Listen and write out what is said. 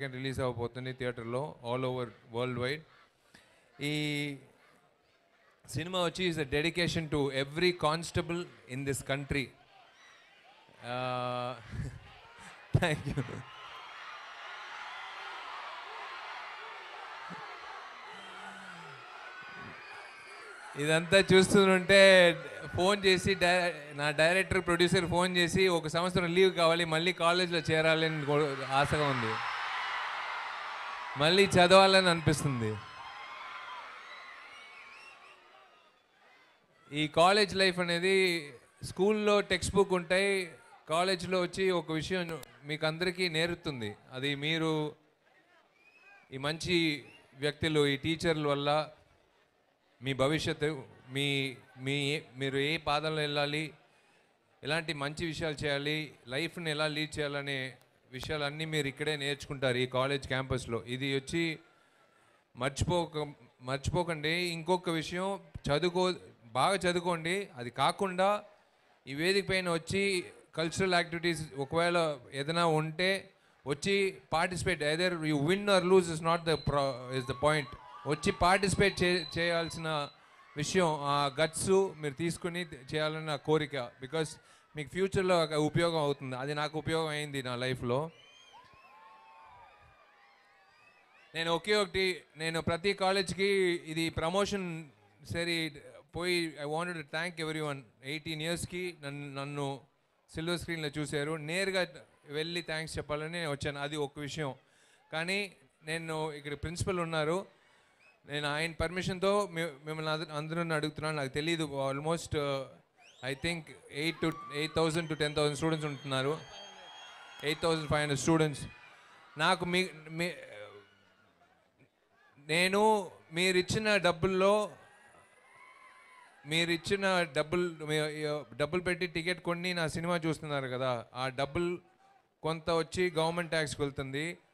second release అవ్వబోతుంది థియేటర్లో all over world wide ఈ సినిమా వచ్చి is a dedication to every constable in this country thank you ఇదంతా చూస్తుంటే ఫోన్ చేసి డై నా డైరెక్టర్ ప్రొడ్యూసర్ ఫోన్ చేసి ఒక సంవత్సరం లీవ్ కావాలి మళ్ళీ కాలేజ్లో చేరాలని కో- ఆశగా ఉంది మళ్ళీ చదవాలని అనిపిస్తుంది ఈ కాలేజ్ లైఫ్ అనేది స్కూల్లో టెక్స్ట్ బుక్ ఉంటాయి కాలేజ్లో వచ్చి ఒక విషయం మీకు అందరికీ నేర్పుతుంది అది మీరు ఈ మంచి వ్యక్తులు ఈ టీచర్ల వల్ల మీ భవిష్యత్తు మీ మీ మీరు ఏ పాదంలో వెళ్ళాలి ఎలాంటి మంచి విషయాలు చేయాలి లైఫ్ని ఎలా లీడ్ చేయాలనే విషయాలన్నీ మీరు ఇక్కడే నేర్చుకుంటారు ఈ కాలేజ్ క్యాంపస్లో ఇది వచ్చి మర్చిపోక మర్చిపోకండి ఇంకొక విషయం చదువుకో బాగా చదువుకోండి అది కాకుండా ఈ వేదిక పైన వచ్చి కల్చరల్ యాక్టివిటీస్ ఒకవేళ ఏదైనా ఉంటే వచ్చి participate either you win or lose is not the is the point వచ్చి పార్టిసిపేట్ చే చేయాల్సిన విషయం ఆ గట్స్ మీరు తీసుకుని చేయాలని నా కోరిక బికాస్ మీకు ఫ్యూచర్లో ఒక ఉపయోగం అవుతుంది అది నాకు ఉపయోగం అయింది నా లైఫ్లో నేను ఒకే ఒకటి నేను ప్రతి కాలేజ్కి ఇది ప్రమోషన్ సరి పోయి I wanted to thank everyone eighteen ఇయర్స్కి నన్ను నన్ను సిల్వర్ స్క్రీన్లో చూశారు నేరుగా వెళ్ళి థ్యాంక్స్ చెప్పాలని నేను వచ్చాను అది ఒక విషయం కానీ నేను ఇక్కడ ప్రిన్సిపల్ ఉన్నారు నేను ఆయన పర్మిషన్తో మిమ్మల్ని అందరూ అందరూ అడుగుతున్నాను నాకు తెలియదు almost I think eight to eight thousand to ten thousand students ఉంటున్నారు eight thousand five hundred students నాకు మీ మీ నేను మీరిచ్చిన డబ్బుల్లో మీరు ఇచ్చిన డబ్బులు మీ- డబ్బులు పెట్టి టికెట్ కొని నా సినిమా చూస్తున్నారు కదా ఆ డబ్బులు కొంత వచ్చి గవర్నమెంట్ ట్యాక్స్కి వెళ్తుంది